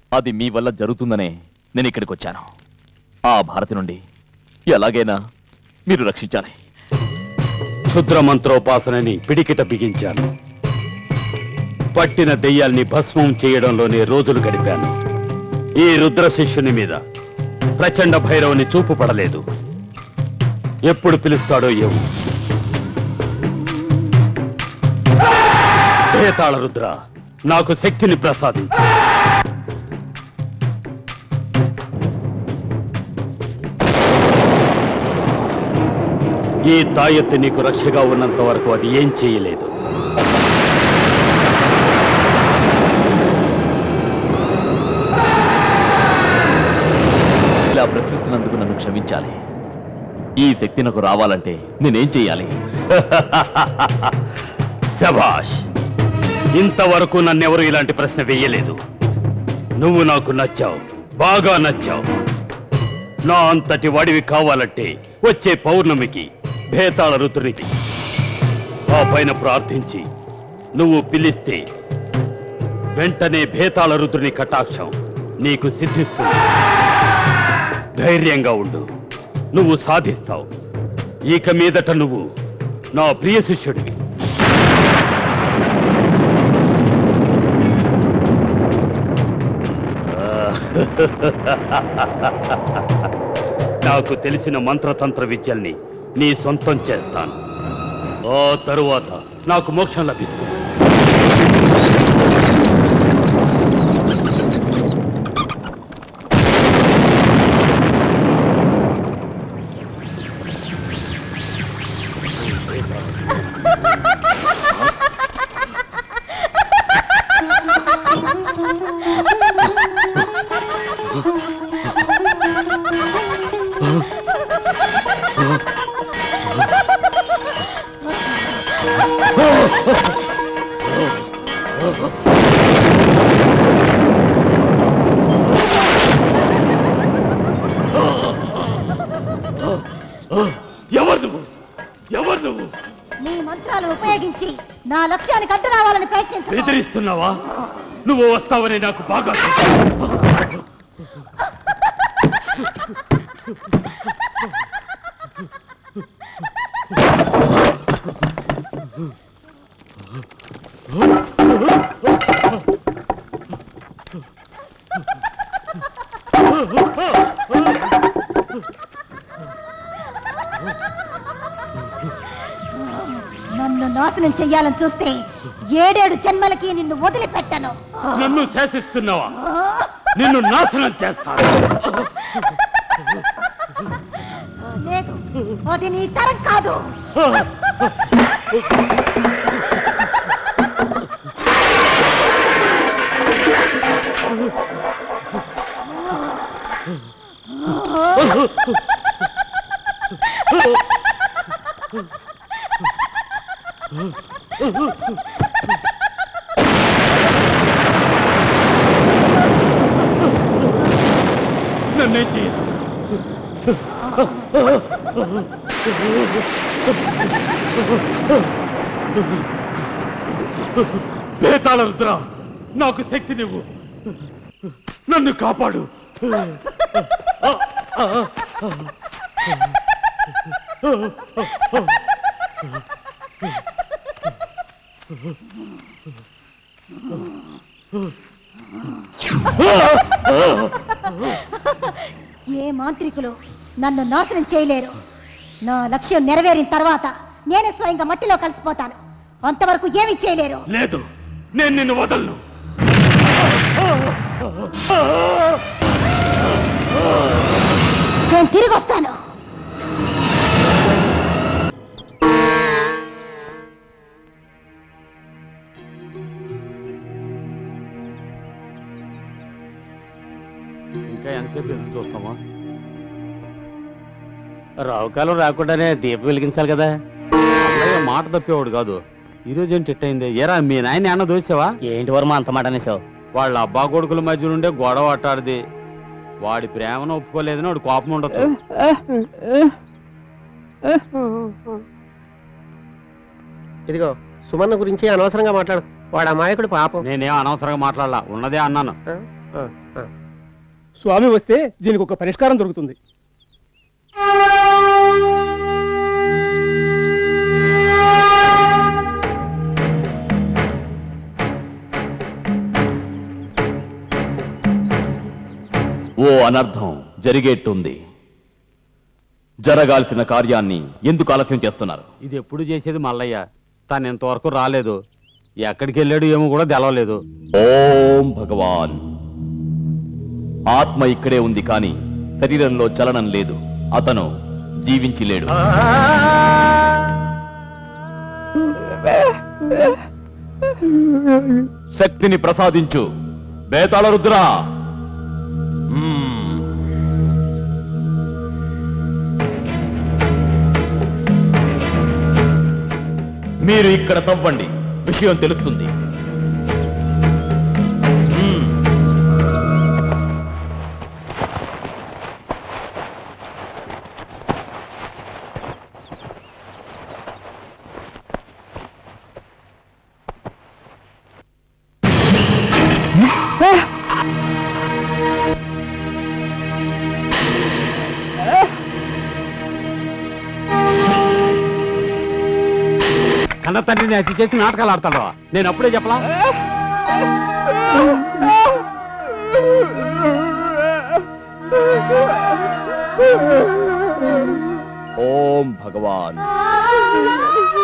అది మీ వల్ల జరుగుతుందనే నేను ఇక్కడికి వచ్చాను ఆ భారతి నుండి ఎలాగైనా మీరు రక్షించాలి క్షుద్ర మంత్రోపాసనని పిడికిట బిగించాను పట్టిన దెయ్యాల్ని భస్మం చేయడంలోనే రోజులు గడిపాను ఈ రుద్ర శిష్యుని మీద ప్రచండ భైరవుని చూపు పడలేదు ఎప్పుడు పిలుస్తాడో ఏమో భేతాళ రుద్ర నాకు శక్తిని ప్రసాదించు ఈ తాయెత్తు నీకు రక్షగా ఉన్నంత వరకు అది ఏం చేయలేదు ఇలా ప్రశ్నిస్తున్నందుకు నన్ను క్షమించాలి ఈ శక్తి నాకు రావాలంటే నేనేం చెయ్యాలి శభాష్ ఇంతవరకు నన్నెవరు ఇలాంటి ప్రశ్న వేయలేదు నువ్వు నాకు నచ్చావు బాగా నచ్చావు నా అంతటి వాడివి కావాలంటే వచ్చే పౌర్ణమికి భేతాళ రుతునికి ఆ పైన ప్రార్థించి నువ్వు పిలిస్తే వెంటనే భేతాళ రుద్రుని కటాక్షం నీకు సిద్ధిస్తుంది ధైర్యంగా ఉండు నువ్వు సాధిస్తావు ఇక మీదట నువ్వు నా ప్రియ శిష్యుడివి నాకు తెలిసిన మంత్రతంత్ర విద్యల్ని నీ సొంతం చేస్తాను ఆ తరువాత నాకు మోక్షం లభిస్తుంది ఎవరు నువ్వు ఎవరు నువ్వు నీ మంత్రాలను ఉపయోగించి నా లక్ష్యానికి అడ్డు రావాలని ప్రయత్నించు బెదిరిస్తున్నావా నువ్వు వస్తావని నాకు బాగా తెలుసు. నన్ను నాశనం చెయ్యాలని చూస్తే ఏడేడు జన్మలకి నిన్ను వదిలిపెట్టను నన్ను శాసిస్తున్నావా నిన్ను నాశనం చేస్తాను లేదు అది నీ తరం కాదు నన్నేం చేయ బేతాళ రుద్ర నాకు శక్తి నువ్వు నన్ను కాపాడు ఏ మాంత్రికులు నన్ను నాశనం చేయలేరు నా లక్ష్యం నెరవేరిన తర్వాత నేనే స్వయంగా మట్టిలో కలిసిపోతాను అంతవరకు ఏమీ చేయలేరు లేదు నేను నిన్ను వదలను నేను తిరిగి వస్తాను ఇంకా ఎంతసేపు ఎదురు చూస్తామా రావుకాలం రాకుండానే దీపం వెలిగించాలి కదా అన్నయ్య మాట తప్పేవాడు కాదు ఈ రోజు ఏంటి అయింది ఏరా మీ నాయన అన్న దోసావా ఏంటి వర్మ అంత మాట అనేసావు వాళ్ళ అబ్బా కొడుకుల మధ్య నుండే గొడవ ఆటాడిది వాడి ప్రేమను ఒప్పుకోలేదని వాడు కోపం ఉండదు ఇదిగో సుమన్న గురించి అనవసరంగా మాట్లాడు వాడు అమాయకుడు పాపం నేనేం అనవసరంగా మాట్లాడలా ఉన్నదే అన్నాను ఆ, ఆ. స్వామి వస్తే దీనికి ఒక పరిష్కారం దొరుకుతుంది ఓ అనర్థం జరిగేట్టుంది జరగాల్సిన కార్యాన్ని ఎందుకు ఆలస్యం చేస్తున్నారు ఇది ఎప్పుడు చేసేది మల్లయ్య తను ఇంతవరకు రాలేదు ఎక్కడికి వెళ్ళాడు ఏమో కూడా తెలవలేదు ఓం భగవాన్ ఆత్మ ఇక్కడే ఉంది కానీ శరీరంలో చలనం లేదు అతను జీవించి లేడు శక్తిని ప్రసాదించు బేతాళ రుద్రా మ్మ్. మీరు ఇక్కడ తవ్వండి విషయం తెలుస్తుంది మ్మ్. కన్న తండ్రిని హత్య చేసి నాటకాలు ఆడతాడు నేను అప్పుడే చెప్పలా ఓం భగవాన్